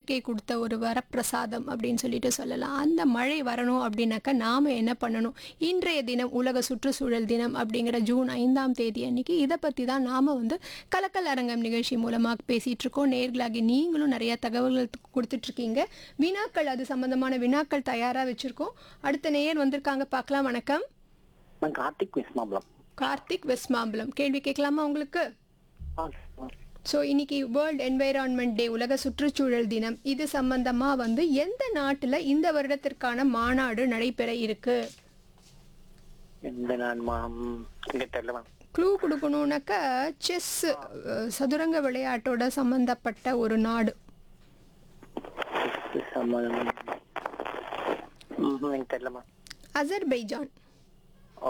இயற்கை கொடுத்த ஒரு வரப்பிரசாதம் அப்படின்னு சொல்லிட்டு சொல்லலாம் அந்த மழை வரணும் அப்படின்னாக்கா நாம என்ன பண்ணணும் இன்றைய தினம் உலக சுற்றுச்சூழல் தினம் அப்படிங்கிற ஜூன் ஐந்தாம் தேதி அன்னைக்கு இதை பற்றி தான் நாம வந்து கலக்கல் அரங்கம் நிகழ்ச்சி மூலமாக பேசிட்டு இருக்கோம் நேர்களாகி நீங்களும் நிறைய தகவல்கள் கொடுத்துட்டு இருக்கீங்க வினாக்கள் அது சம்பந்தமான வினாக்கள் தயாரா வச்சிருக்கோம் அடுத்த நேயர் வந்திருக்காங்க பார்க்கலாம் வணக்கம் நான் கார்த்திக் விஸ்மாபலம் கார்த்திக் வெஸ்மாம்பலம் கேள்வி கேட்கலாமா உங்களுக்கு ஸோ இன்னைக்கு வேர்ல்ட் என்வைரான்மெண்ட் டே உலக சுற்றுச்சூழல் தினம் இது சம்பந்தமா வந்து எந்த நாட்டுல இந்த வருடத்திற்கான மாநாடு நடைபெற இருக்கு எந்த நான் மாம் இங்க தெரியல மேம் க்ளூ கொடுக்கணும்னாக்கா செஸ் சதுரங்க விளையாட்டோட சம்பந்தப்பட்ட ஒரு நாடு சம்மதம் ம்ஹும், எனக்கு தெரியல மேம் அசர்பைஜான்